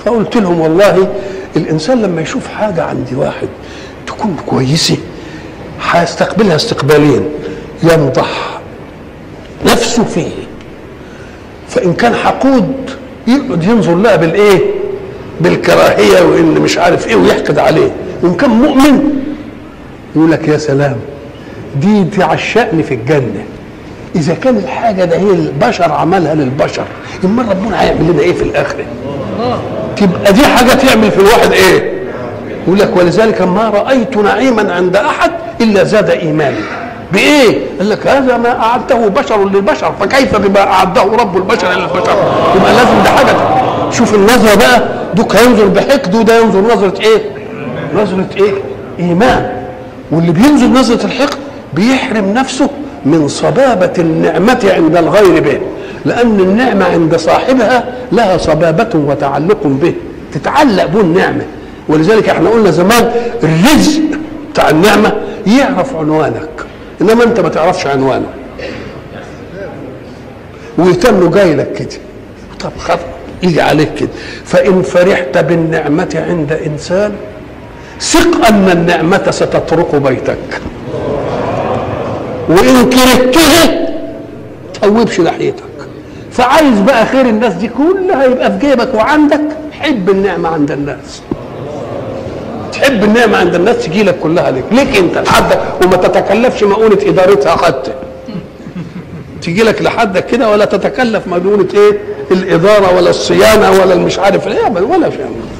فقلت لهم والله الانسان لما يشوف حاجه عند واحد تكون كويسه هيستقبلها استقبالين يمضح نفسه فيه فان كان حقود يقعد ينظر لها بالايه بالكراهيه وان مش عارف ايه ويحقد عليه وان كان مؤمن يقول لك يا سلام دي تعشقني في الجنه اذا كان الحاجه ده هي البشر عملها للبشر امال ربنا هيعمل لنا ايه في الاخره تبقى دي حاجه تعمل في الواحد ايه يقول لك ولذلك ما رايت نعيما عند احد الا زاد ايماني بايه قال لك هذا ما اعده بشر للبشر فكيف بما اعده رب البشر للبشر يبقى لازم ده حاجه شوف النظره بقى دوك هينظر بحقد وده ينظر نظره ايه نظره ايه ايمان واللي بينظر نظره الحقد بيحرم نفسه من صبابة النعمة عند الغير به لأن النعمة عند صاحبها لها صبابة وتعلق به تتعلق به النعمة ولذلك احنا قلنا زمان الرزق بتاع النعمة يعرف عنوانك إنما أنت ما تعرفش عنوانه ويتم جاي لك كده طب خف يجي عليك كده فإن فرحت بالنعمة عند إنسان ثق أن النعمة ستطرق بيتك وان كرهتها توبش ناحيتك فعايز بقى خير الناس دي كلها يبقى في جيبك وعندك حب النعمه عند الناس تحب النعمه عند الناس تجي لك كلها لك ليك انت لحدك وما تتكلفش مؤونه ادارتها حتى تجي لك لحدك كده ولا تتكلف مؤونه ايه الاداره ولا الصيانه ولا المش عارف ايه ولا شيء